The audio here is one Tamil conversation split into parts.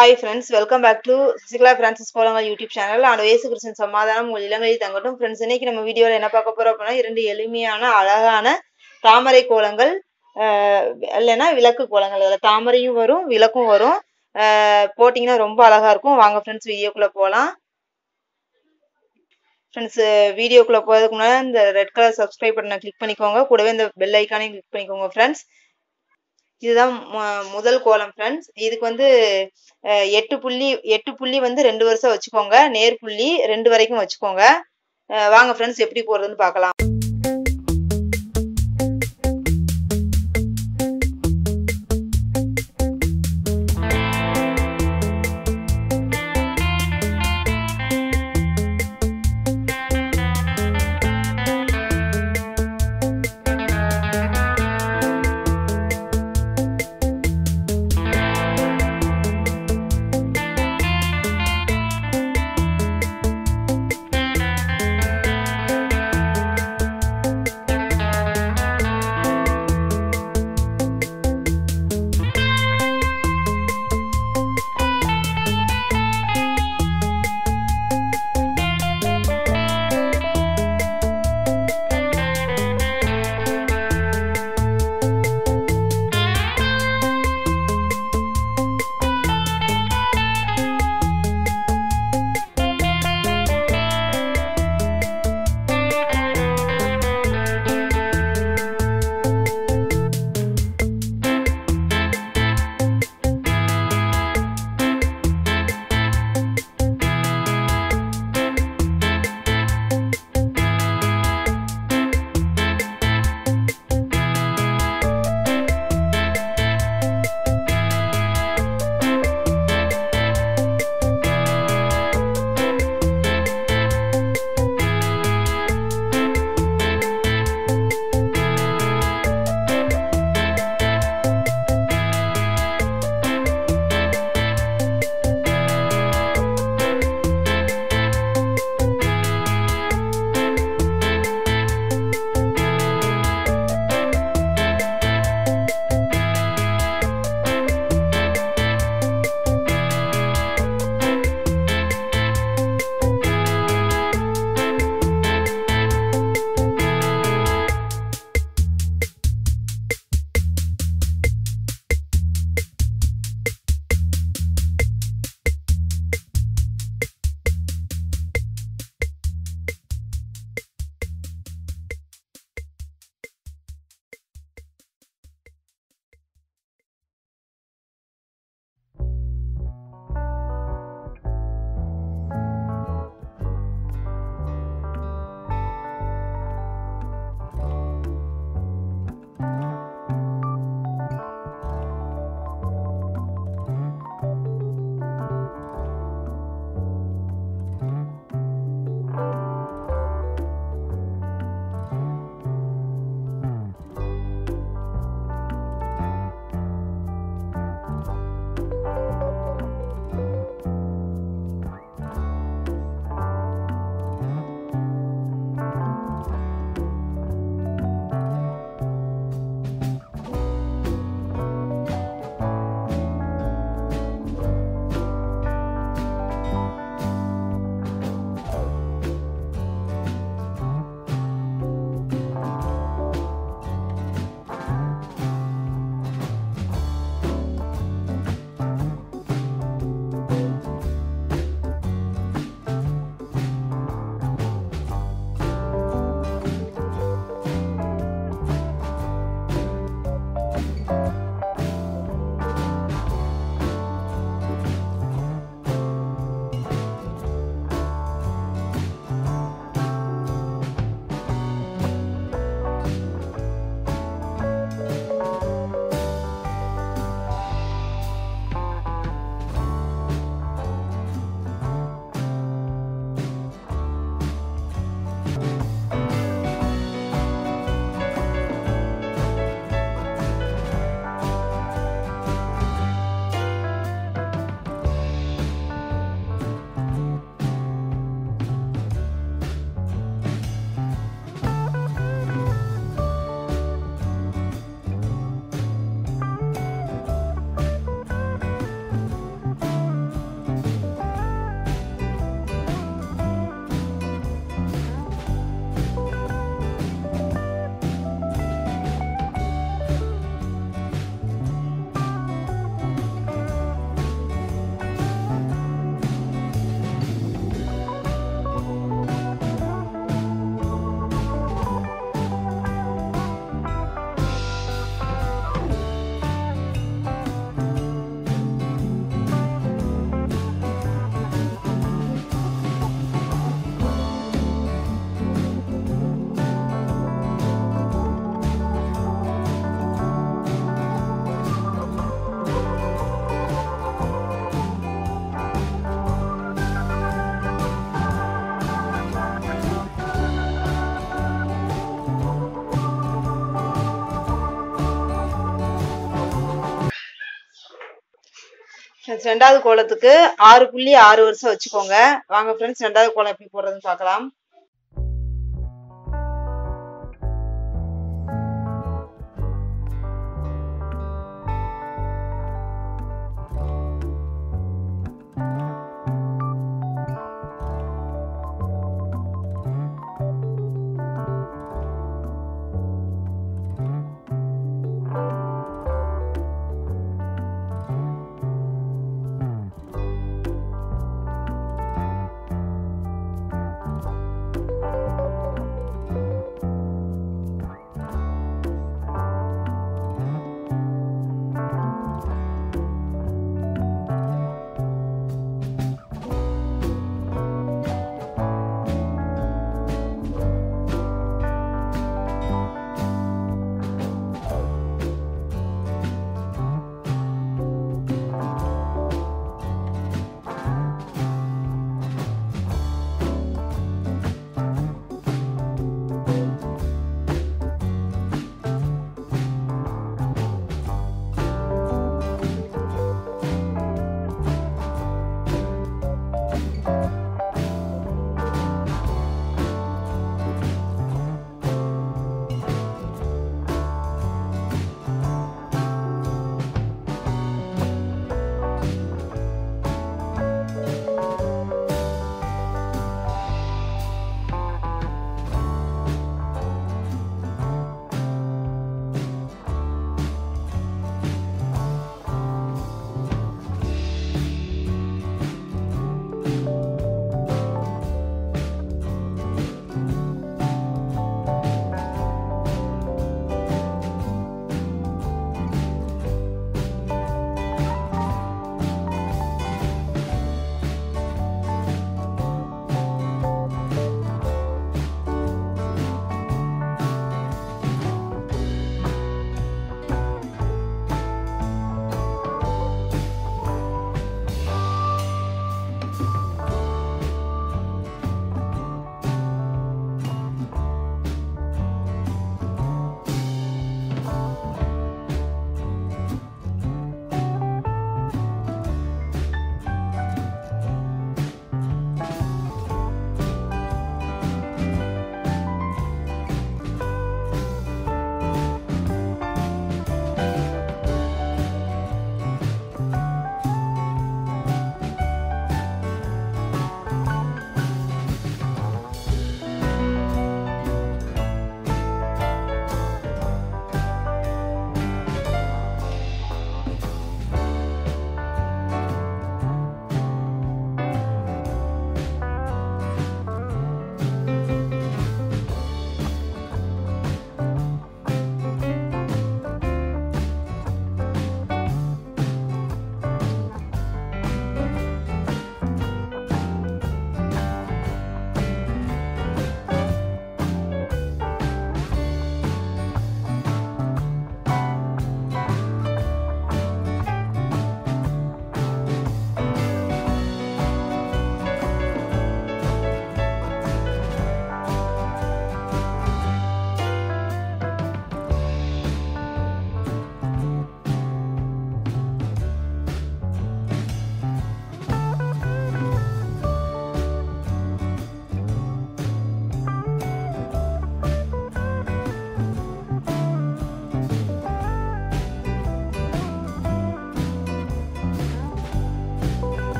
hi friends welcome back to Sasikala Francis போலங்கள் யூடியூப் சேனல் அந்த இயேசு கிறிஸ்தன் சமாதானம் உங்கள் இளங்களில் தங்கட்டும் ஃப்ரெண்ட்ஸ் இன்னைக்கு நம்ம வீடியோவில் என்ன பார்க்க போறோம் அப்படின்னா இரண்டு எளிமையான அழகான தாமரை கோலங்கள் அஹ், இல்லைன்னா விளக்கு கோலங்கள் அதில் தாமரையும் வரும் விளக்கும் வரும் அஹ், போட்டிங்கன்னா ரொம்ப அழகா இருக்கும் வாங்க ஃப்ரெண்ட்ஸ் வீடியோக்குள்ளே போகலாம் ஃப்ரெண்ட்ஸ் வீடியோக்குள்ளே போகிறதுக்கு முன்னாடி இந்த ரெட் கலர் சப்ஸ்கிரைப் பட்டனை கிளிக் பண்ணிக்கோங்க கூடவே இந்த பெல் ஐக்கானையும் கிளிக் பண்ணிக்கோங்க ஃப்ரெண்ட்ஸ் இதுதான் மு- முதல் கோலம் ஃப்ரெண்ட்ஸ் இதுக்கு வந்து அஹ், எட்டு புள்ளி எட்டு புள்ளி வந்து ரெண்டு வருஷம் வச்சுக்கோங்க நேர் புள்ளி ரெண்டு வரைக்கும் வச்சுக்கோங்க அஹ், வாங்க ஃப்ரெண்ட்ஸ் எப்படி போடுறதுன்னு பார்க்கலாம் ஃப்ரெண்ட்ஸ் ரெண்டாவது கோலத்துக்கு ஆறு புள்ளி ஆறு வருஷம் வச்சுக்கோங்க வாங்க ஃப்ரெண்ட்ஸ் ரெண்டாவது கோலம் எப்படி போடுறதுன்னு பார்க்கலாம்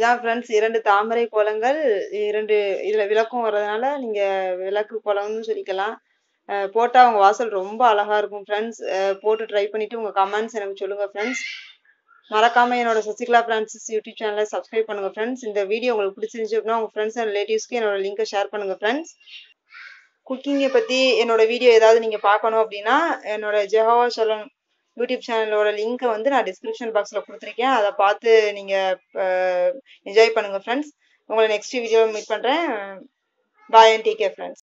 இதான் ஃப்ரெண்ட்ஸ் இரண்டு தாமரை கோலங்கள் இரண்டு இதில் விளக்கும் வர்றதுனால நீங்கள் விளக்கு கோலம்னு சொல்லிக்கலாம் அஹ் போட்டா உங்க வாசல் ரொம்ப அழகா இருக்கும் ஃப்ரெண்ட்ஸ் போட்டு ட்ரை பண்ணிட்டு உங்க கமெண்ட்ஸ் எனக்கு சொல்லுங்க ஃப்ரெண்ட்ஸ் மறக்காம என்னோட சசிகலா பிரான்சிஸ் யூடியூப் சேனலை சப்ஸ்கிரைப் பண்ணுங்க ஃப்ரெண்ட்ஸ் இந்த வீடியோ உங்களுக்கு பிடிச்சிருந்துச்சு அப்படின்னா உங்க ஃப்ரெண்ட்ஸ் அண்ட் ரிலேட்டிவ்ஸ்க்கு என்னோட லிங்கை ஷேர் பண்ணுங்க ஃப்ரெண்ட்ஸ் குக்கிங்கை பத்தி என்னோட வீடியோ ஏதாவது நீங்க பார்க்கணும் அப்படின்னா என்னோட ஜெஹாவா சலன் யூடியூப் சேனலோட லிங்க்கை வந்து நான் டிஸ்கிரிப்ஷன் பாக்ஸ்ல கொடுத்துருக்கேன் அதை பார்த்து நீங்க என்ஜாய் பண்ணுங்க ஃப்ரெண்ட்ஸ் உங்களை நெக்ஸ்ட் வீடியோவில் மீட் பண்றேன் bye and take care friends